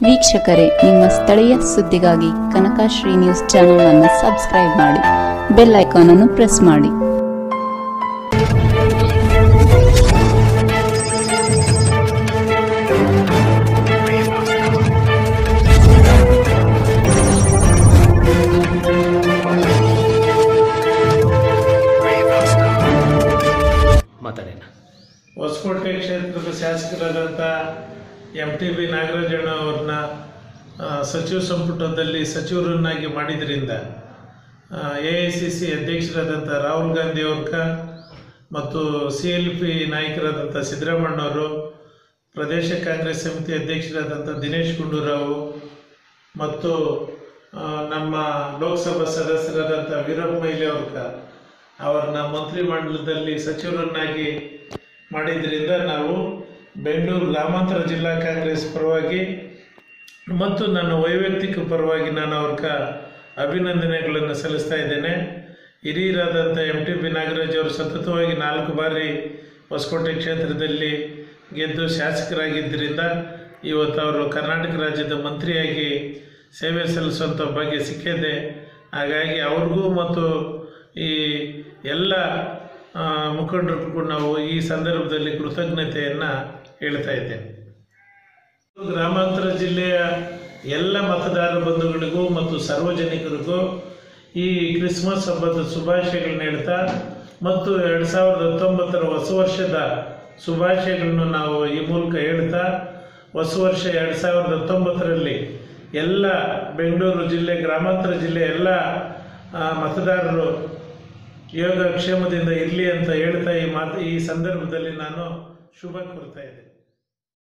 ವೀಕ್ಷಕರೇ ನಿಮ್ಮ ಸ್ಥಳೀಯ ಸುದ್ದಿಗಾಗಿ ಕನಕಶ್ರೀ ನ್ಯೂಸ್ ಚಾನೆಲ್ ಅನ್ನು ಸಬ್ಸ್ಕ್ರೈಬ್ ಮಾಡಿ ಬೆಲ್ ಐಕಾನ್ ಅನ್ನು ಪ್ರೆಸ್ ಮಾಡಿ ಮಾತಾಡೋಣ ಹೊಸಕೋಟೆ ಕ್ಷೇತ್ರದ ಶಾಸಕರಾದಂಥ ಎಂ ಟಿ ಬಿ ನಾಗರಾಜಣ್ಣ ಅವ್ರನ್ನ ಆ, ಸಚಿವ ಸಂಪುಟದಲ್ಲಿ ಸಚಿವರನ್ನಾಗಿ ಮಾಡಿದ್ರಿಂದ ಎ ಐ ಸಿ ಸಿ ಅಧ್ಯಕ್ಷರಾದಂಥ ರಾಹುಲ್ ಗಾಂಧಿ ಅವ್ರಕ ಮತ್ತು ಸಿ ಎಲ್ ಪಿ ನಾಯಕರಾದಂಥ ಸಿದ್ದರಾಮಣ್ಣವರು ಪ್ರದೇಶ ಕಾಂಗ್ರೆಸ್ ಸಮಿತಿ ಅಧ್ಯಕ್ಷರಾದಂಥ ದಿನೇಶ್ ಗುಂಡೂರಾವು ಮತ್ತು ಆ, ನಮ್ಮ ಲೋಕಸಭಾ ಸದಸ್ಯರಾದಂಥ ವೀರಪ್ಪ ಮೊಯ್ಲಿ ಅವ್ರಕ ಅವರನ್ನ ಮಂತ್ರಿಮಂಡಲದಲ್ಲಿ ಸಚಿವರನ್ನಾಗಿ ಮಾಡಿದ್ರಿಂದ ನಾವು ಬೆಂಗಳೂರು ಗ್ರಾಮಾಂತರ ಜಿಲ್ಲಾ ಕಾಂಗ್ರೆಸ್ ಪರವಾಗಿ ಮತ್ತು ನನ್ನ ವೈಯಕ್ತಿಕ ಪರವಾಗಿ ನಾನು ಅವ್ರಕ ಅಭಿನಂದನೆಗಳನ್ನು ಸಲ್ಲಿಸ್ತಾ ಇದ್ದೇನೆ ಹಿರಿಯರಾದಂಥ ಎಂ ಟಿ ಬಿ ನಾಗರಾಜ್ ಅವರು ಸತತವಾಗಿ ನಾಲ್ಕು ಬಾರಿ ಹೊಸಕೋಟೆ ಕ್ಷೇತ್ರದಲ್ಲಿ ಗೆದ್ದು ಶಾಸಕರಾಗಿದ್ದರಿಂದ ಇವತ್ತು ಅವರು ಕರ್ನಾಟಕ ರಾಜ್ಯದ ಮಂತ್ರಿಯಾಗಿ ಸೇವೆ ಸಲ್ಲಿಸುವಂಥ ಭಾಗ್ಯ ಸಿಕ್ಕಿದೆ ಹಾಗಾಗಿ ಅವ್ರಿಗೂ ಮತ್ತು ಈ ಎಲ್ಲ ಆ, ಮುಖಂಡರಿಗೂ ನಾವು ಈ ಸಂದರ್ಭದಲ್ಲಿ ಕೃತಜ್ಞತೆಯನ್ನು ಹೇಳ್ತಾ ಇದ್ದೇನೆ ಗ್ರಾಮಾಂತರ ಜಿಲ್ಲೆಯ ಎಲ್ಲ ಮತದಾರ ಬಂಧುಗಳಿಗೂ ಮತ್ತು ಸಾರ್ವಜನಿಕರಿಗೂ ಈ ಕ್ರಿಸ್ಮಸ್ ಹಬ್ಬದ ಶುಭಾಶಯಗಳನ್ನ ಹೇಳ್ತಾ ಮತ್ತು ಎರಡು ಸಾವಿರದ ಹತ್ತೊಂಬತ್ತರ ಹೊಸ ವರ್ಷದ ಶುಭಾಶಯಗಳನ್ನು ನಾವು ಈ ಮೂಲಕ ಹೇಳ್ತಾ ಹೊಸ ವರ್ಷ ಎರಡು ಸಾವಿರದ ಹತ್ತೊಂಬತ್ತರಲ್ಲಿ ಎಲ್ಲ ಬೆಂಗಳೂರು ಜಿಲ್ಲೆ ಗ್ರಾಮಾಂತರ ಜಿಲ್ಲೆ ಎಲ್ಲ ಆ, ಮತದಾರರು ಯೋಗ ಕ್ಷೇಮದಿಂದ ಇರಲಿ ಅಂತ ಹೇಳ್ತಾ ಈ ಮಾತು ಈ ಸಂದರ್ಭದಲ್ಲಿ ನಾನು ಶುಭ ಕೋರ್ತಾ ಇದ್ದೇನೆ